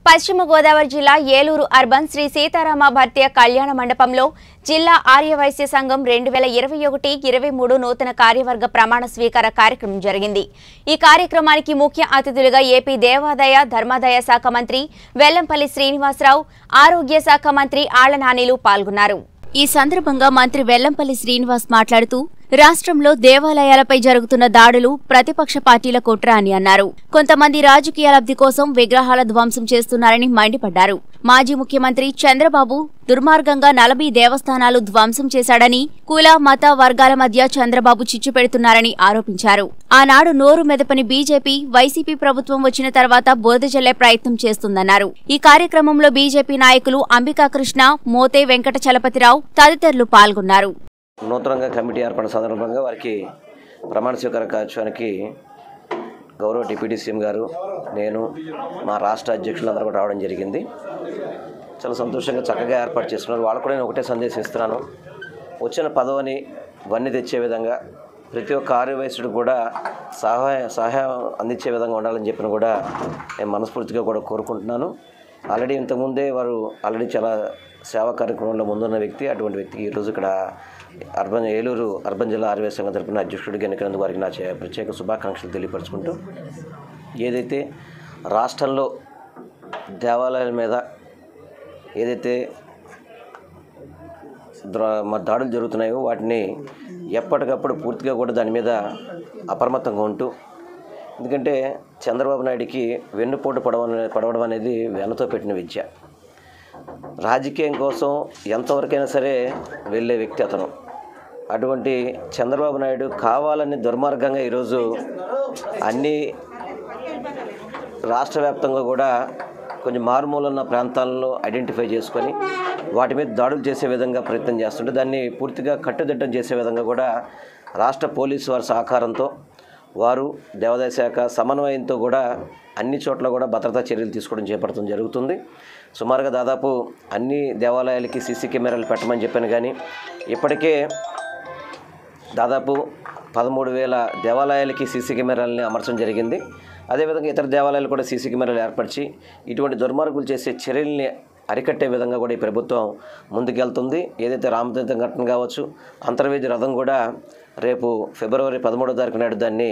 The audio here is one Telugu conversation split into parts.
పశ్చిమ గోదావరి జిల్లా ఏలూరు అర్బన్ శ్రీ సీతారామ భర్తీయ కళ్యాణ మండపంలో జిల్లా ఆర్యవైశ్య సంఘం రెండు వేల ఇరవై ఒకటి ఇరవై మూడు నూతన కార్యవర్గ ప్రమాణ స్వీకార కార్యక్రమం జరిగింది ఈ కార్యక్రమానికి ముఖ్య అతిథులుగా ఏపీ దేవాదాయ ధర్మాదాయ శాఖ మంత్రి వెల్లంపల్లి శ్రీనివాసరావు ఆరోగ్య శాఖ మంత్రి ఆళ్ల నానిలు పాల్గొన్నారు ఈ సందర్భంగా మంత్రి వెల్లంపల్లి శ్రీనివాస్ మాట్లాడుతూ రాష్ట్రంలో దేవాలయాలపై జరుగుతున్న దాడులు ప్రతిపక్ష పార్టీల కుట్ర అని అన్నారు కొంతమంది రాజకీయ లబ్ధి కోసం విగ్రహాల ధ్వంసం చేస్తున్నారని మండిపడ్డారు మాజీ ముఖ్యమంత్రి చంద్రబాబు దుర్మార్గంగా నలభై దేవస్థానాలు ధ్వంసం చేశాడని కుల మత వర్గాల మధ్య చంద్రబాబు చిచ్చు పెడుతున్నారని ఆరోపించారు ఆనాడు నోరు మెదపని బీజేపీ వైసీపీ ప్రభుత్వం వచ్చిన తర్వాత బురద జల్లే ప్రయత్నం చేస్తుందన్నారు ఈ కార్యక్రమంలో బీజేపీ నాయకులు అంబికా కృష్ణ మోతే వెంకట చలపతిరావు తదితరులు పాల్గొన్నారు నూతనంగా కమిటీ ఏర్పడిన సందర్భంగా వారికి ప్రమాణ స్వీకార కార్యక్రమానికి గౌరవ డిప్యూటీ సీఎం గారు నేను మా రాష్ట్ర అధ్యక్షులందరూ కూడా రావడం జరిగింది చాలా సంతోషంగా చక్కగా ఏర్పాటు చేసుకున్నారు వాళ్ళు కూడా నేను ఒకటే సందేశం ఇస్తున్నాను వచ్చిన పదవిని వన్ని తెచ్చే విధంగా ప్రతి ఒక్క ఆర్యవయసుడు కూడా సహాయ సహాయం అందించే విధంగా ఉండాలని చెప్పిన కూడా నేను మనస్ఫూర్తిగా కూడా కోరుకుంటున్నాను ఆల్రెడీ ఇంతకుముందే వారు ఆల్రెడీ చాలా సేవా కార్యక్రమంలో ముందున్న వ్యక్తి అటువంటి వ్యక్తికి ఈరోజు ఇక్కడ అర్బన్ ఏలూరు అర్బన్ జిల్లా ఆర్వే సంఘం తరపున అధ్యక్షుడిగా ఎన్నికైనందుకు వారికి నా చే- ప్రత్యేక శుభాకాంక్షలు తెలియపరుచుకుంటూ ఏదైతే రాష్ట్రంలో దేవాలయాల మీద ఏదైతే ద్ర- మ- దాడులు జరుగుతున్నాయో వాటిని ఎప్పటికప్పుడు పూర్తిగా కూడా దాని మీద అప్రమత్తంగా ఉంటూ ఎందుకంటే చంద్రబాబు నాయుడికి వెన్నుపోటు పడవ పడవడం అనేది వెనతో పెట్టిన విద్య రాజకీయం కోసం ఎంతవరకైనా సరే వెళ్ళే వ్యక్తి అతను అటువంటి చంద్రబాబు నాయుడు కావాలని దుర్మార్గంగా ఈరోజు అన్ని రాష్ట్ర వ్యాప్తంగా కూడా కొంచెం మారుమూల ఉన్న ప్రాంతాలను ఐడెంటిఫై చేసుకొని వాటి మీద దాడులు చేసే విధంగా ప్రయత్నం చేస్తుంటే దాన్ని పూర్తిగా కట్టుదిట్టం చేసే విధంగా కూడా రాష్ట్ర పోలీసు వారి సహకారంతో వారు దేవాదాయ శాఖ సమన్వయంతో కూడా అన్ని చోట్ల కూడా భద్రతా చర్యలు తీసుకోవడం చేపడటం జరుగుతుంది సుమారుగా దాదాపు అన్ని దేవాలయాలకి సీసీ కెమెరాలు పెట్టమని చెప్పాను కానీ ఇప్పటికే దాదాపు పదమూడు వేల దేవాలయాలకి సీసీ కెమెరాలని అమర్చడం జరిగింది అదేవిధంగా ఇతర దేవాలయాలు కూడా సీసీ కెమెరాలు ఏర్పరిచి ఇటువంటి దుర్మార్గులు చేసే చర్యల్ని అరికట్టే విధంగా కూడా ఈ ప్రభుత్వం ముందుకెళ్తుంది ఏదైతే రామతీర్థం ఘటన కావచ్చు అంతర్వేది రథం కూడా రేపు ఫిబ్రవరి పదమూడో తారీఖు నాడు దాన్ని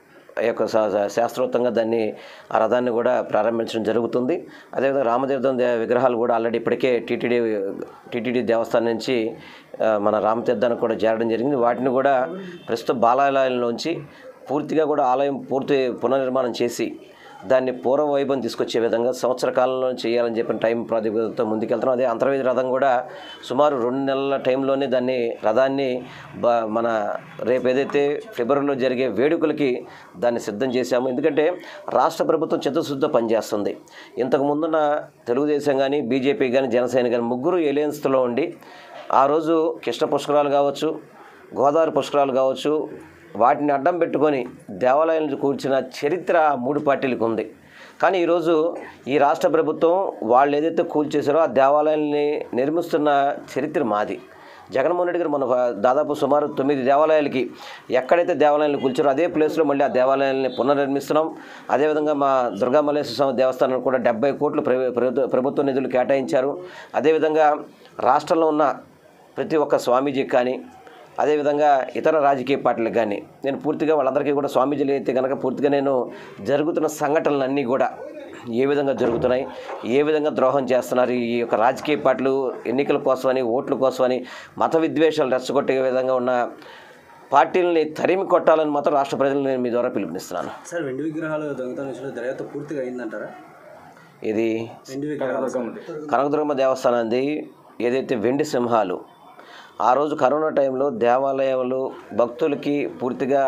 ఈ యొక్క శా- శా- శాస్త్రోక్తంగా దాన్ని ఆ రథాన్ని కూడా ప్రారంభించడం జరుగుతుంది అదేవిధంగా రామతీర్థం దే- విగ్రహాలు కూడా ఆల్రెడీ ఇప్పటికే టీటీడీ టీటీడీ దేవస్థానం నుంచి ఆ, మన రామతీర్థానికి కూడా చేరడం జరిగింది వాటిని కూడా ప్రస్తుతం బాలాలయంలోంచి పూర్తిగా కూడా ఆలయం పూర్తి పునర్నిర్మాణం చేసి దాన్ని పూర్వ వైభవం తీసుకొచ్చే విధంగా సంవత్సర కాలంలో చేయాలని చెప్పిన టైం ప్రాతిపదికతో ముందుకెళ్తున్నాం అదే అంతర్వేది రథం కూడా సుమారు రెండు నెలల టైంలోనే దాన్ని రథాన్ని బ మన రేపు ఏదైతే ఫిబ్రవరిలో జరిగే వేడుకలకి దాన్ని సిద్ధం చేశాము ఎందుకంటే రాష్ట్ర ప్రభుత్వం చిత్తశుద్ధ పనిచేస్తుంది ఇంతకు ముందున్న తెలుగుదేశం కానీ బీజేపీ కానీ జనసేన కానీ ముగ్గురు ఎలియన్స్లో ఉండి ఆ రోజు కృష్ణ పుష్కరాలు కావచ్చు గోదావరి పుష్కరాలు కావచ్చు వాటిని అడ్డం పెట్టుకొని దేవాలయాలను కూర్చిన చరిత్ర ఆ మూడు పార్టీలకు ఉంది కానీ ఈరోజు ఈ రాష్ట్ర ప్రభుత్వం వాళ్ళు ఏదైతే కూల్చేశారో ఆ దేవాలయాల్ని నిర్మిస్తున్న చరిత్ర మాది జగన్మోహన్ రెడ్డి గారు మన దాదాపు సుమారు తొమ్మిది దేవాలయాలకి ఎక్కడైతే దేవాలయాలను కూల్చారో అదే ప్లేస్లో మళ్ళీ ఆ దేవాలయాల్ని పునర్నిర్మిస్తున్నాం అదేవిధంగా మా దుర్గా మల్లేశ్వర స్వామి దేవస్థానం కూడా డెబ్బై కోట్లు ప్రభు- ప్రభు- ప్రభుత్వ నిధులు కేటాయించారు అదేవిధంగా రాష్ట్రంలో ఉన్న ప్రతి ఒక్క స్వామీజీకి కానీ అదేవిధంగా ఇతర రాజకీయ పార్టీలకు కానీ నేను పూర్తిగా వాళ్ళందరికీ కూడా స్వామీజీలు అయితే కనుక పూర్తిగా నేను జరుగుతున్న సంఘటనలన్నీ కూడా ఏ విధంగా జరుగుతున్నాయి ఏ విధంగా ద్రోహం చేస్తున్నారు ఈ యొక్క రాజకీయ పార్టీలు ఎన్నికల కోసమని ఓట్ల కోసమని మత విద్వేషాలు రెచ్చగొట్టే విధంగా ఉన్న పార్టీలని తరిమి కొట్టాలని మాత్రం రాష్ట్ర ప్రజలను నేను మీ ద్వారా పిలుపునిస్తున్నాను సార్ వెండి విగ్రహాలు దొంగతనం విషయంలో దర్యాప్తు పూర్తిగా అయిందంటారా ఇది వెండి విగ్రహాలు కనకదుర్గమ్మ దేవస్థానంది ఏదైతే వెండి సింహాలు ఆ రోజు కరోనా టైంలో దేవాలయాలు భక్తులకి పూర్తిగా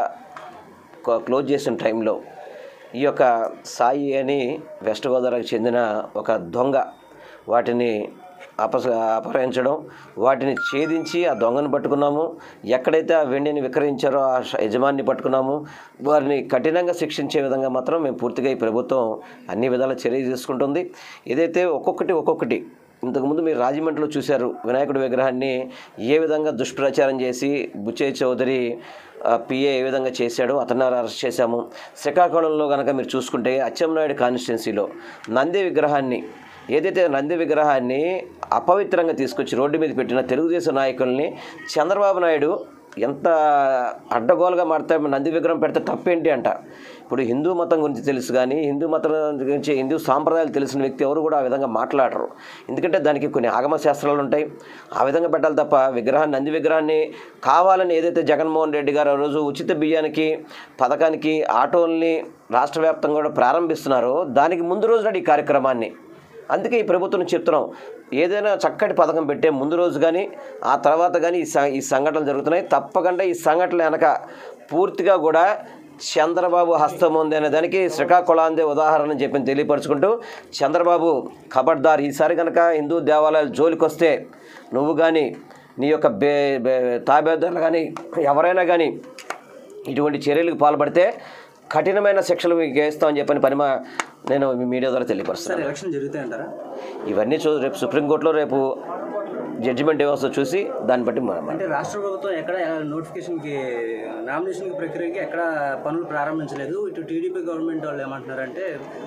క- క్లోజ్ చేసిన టైంలో ఈ యొక్క సాయి అని వెస్ట్ గోదావరికి చెందిన ఒక దొంగ వాటిని అపస అపహరించడం వాటిని ఛేదించి ఆ దొంగను పట్టుకున్నాము ఎక్కడైతే ఆ వెండిని విక్రయించారో ఆ ష- యజమాని పట్టుకున్నాము వారిని కఠినంగా శిక్షించే విధంగా మాత్రం మేము పూర్తిగా ఈ ప్రభుత్వం అన్ని విధాల చర్య తీసుకుంటుంది ఏదైతే ఒక్కొక్కటి ఒక్కొక్కటి ఇంతకుముందు మీరు రాజమండ్రిలో చూశారు వినాయకుడి విగ్రహాన్ని ఏ విధంగా దుష్ప్రచారం చేసి బుచ్చయ్య చౌదరి ఆ, పిఏ ఏ విధంగా చేశాడో అతన్ని అరెస్ట్ చేశాము శ్రీకాకుళంలో కనుక మీరు చూసుకుంటే అచ్చెన్నాయుడు కాన్స్టిట్యున్సీలో నంది విగ్రహాన్ని ఏదైతే నంది విగ్రహాన్ని అపవిత్రంగా తీసుకొచ్చి రోడ్డు మీద పెట్టిన తెలుగుదేశం నాయకుల్ని చంద్రబాబు నాయుడు ఎంత అడ్డగోలుగా మాడితే నంది విగ్రహం పెడితే తప్పేంటి అంట ఇప్పుడు హిందూ మతం గురించి తెలుసు కానీ హిందూ మతం గురించి హిందూ సాంప్రదాయాలు తెలిసిన వ్యక్తి ఎవరు కూడా ఆ విధంగా మాట్లాడరు ఎందుకంటే దానికి కొన్ని ఆగమ శాస్త్రాలు ఉంటాయి ఆ విధంగా పెట్టాలి తప్ప విగ్రహాన్ని నంది విగ్రహాన్ని కావాలని ఏదైతే జగన్మోహన్ రెడ్డి గారు ఆ రోజు ఉచిత బియ్యానికి పథకానికి ఆటోల్ని రాష్ట్ర వ్యాప్తంగా కూడా ప్రారంభిస్తున్నారో దానికి ముందు రోజు నాడు ఈ కార్యక్రమాన్ని అందుకే ఈ ప్రభుత్వం చెప్తున్నాం ఏదైనా చక్కటి పథకం పెట్టే ముందు రోజు కానీ ఆ తర్వాత కానీ ఈ స- ఈ సంఘటనలు జరుగుతున్నాయి తప్పకుండా ఈ సంఘటనలు వెనక పూర్తిగా కూడా చంద్రబాబు హస్తం ఉంది అనే దానికి శ్రీకాకుళాందే ఉదాహరణ అని చెప్పి తెలియపరుచుకుంటూ చంద్రబాబు ఖబర్దార్ ఈసారి కనుక హిందూ దేవాలయాలు జోలికి వస్తే నువ్వు కానీ నీ యొక్క బే బే తాబేదారులు కానీ ఎవరైనా కానీ ఇటువంటి చర్యలకు పాల్పడితే కఠినమైన శిక్షలు మీకు వేస్తామని చెప్పని పని మా- నేను మీ మీడియా ద్వారా తెలియపరుస్తాను సార్ ఎలక్షన్ జరుగుతాయంటారా ఇవన్నీ చూ రేపు సుప్రీంకోర్టులో రేపు జడ్జిమెంట్ ఏమొస్తుందో చూసి దాన్ని బట్టి మా- మా- అంటే రాష్ట్ర ప్రభుత్వం ఎక్కడ నోటిఫికేషన్కి నామినేషన్ ప్రక్రియకి ఎక్కడ పనులు ప్రారంభించలేదు ఇటు టీడీపీ గవర్నమెంట్ వాళ్ళు ఏమంటున్నారంటే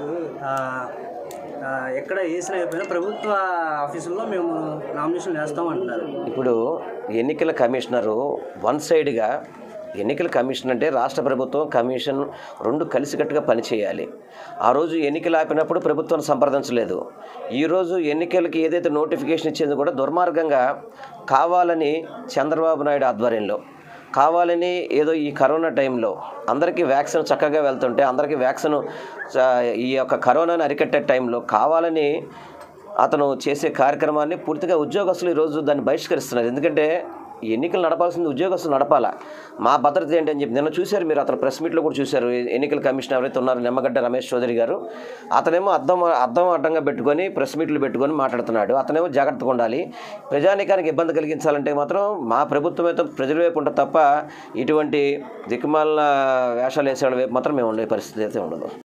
ఆ, ఆ, ఎక్కడ వేసిన అయిపోయినా ప్రభుత్వ ఆఫీసుల్లో మేము నామినేషన్ వేస్తాం అంటున్నారు ఇప్పుడు ఎన్నికల కమిషనరు వన్ సైడ్గా ఎన్నికల కమిషన్ అంటే రాష్ట్ర ప్రభుత్వం కమిషన్ రెండు కలిసికట్టుగా పనిచేయాలి ఆ రోజు ఎన్నికలు ఆపినప్పుడు ప్రభుత్వాన్ని సంప్రదించలేదు ఈరోజు ఎన్నికలకి ఏదైతే నోటిఫికేషన్ ఇచ్చిందో కూడా దుర్మార్గంగా కావాలని చంద్రబాబు నాయుడు ఆధ్వర్యంలో కావాలని ఏదో ఈ కరోనా టైంలో అందరికీ వ్యాక్సిన్ చక్కగా వెళ్తుంటే అందరికీ వ్యాక్సిన్ చ- ఈ యొక్క కరోనాని అరికట్టే టైంలో కావాలని అతను చేసే కార్యక్రమాన్ని పూర్తిగా ఉద్యోగస్తులు ఈరోజు దాన్ని బహిష్కరిస్తున్నారు ఎందుకంటే ఈ ఎన్నికలు నడపాల్సింది ఉద్యోగస్తులు నడపాలా మా భద్రత ఏంటి అని చెప్పి నిన్న చూశారు మీరు అతను ప్రెస్ మీట్లో కూడా చూశారు ఎన్నికల కమిషనర్ ఎవరైతే ఉన్నారో నిమ్మగడ్డ రమేష్ చౌదరి గారు అతనేమో అద్దం అద్దం అడ్డంగా పెట్టుకొని ప్రెస్ మీట్లు పెట్టుకొని మాట్లాడుతున్నాడు అతనేమో జాగ్రత్తగా ఉండాలి ప్రజానీకానికి ఇబ్బంది కలిగించాలంటే మాత్రం మా ప్రభుత్వం అయితే ప్రజల వైపు ఉంటుంది తప్ప ఇటువంటి దిక్కుమాలిన వేషాలు వేసే వాళ్ళ వైపు మాత్రం మేము ఉండే పరిస్థితి అయితే ఉండదు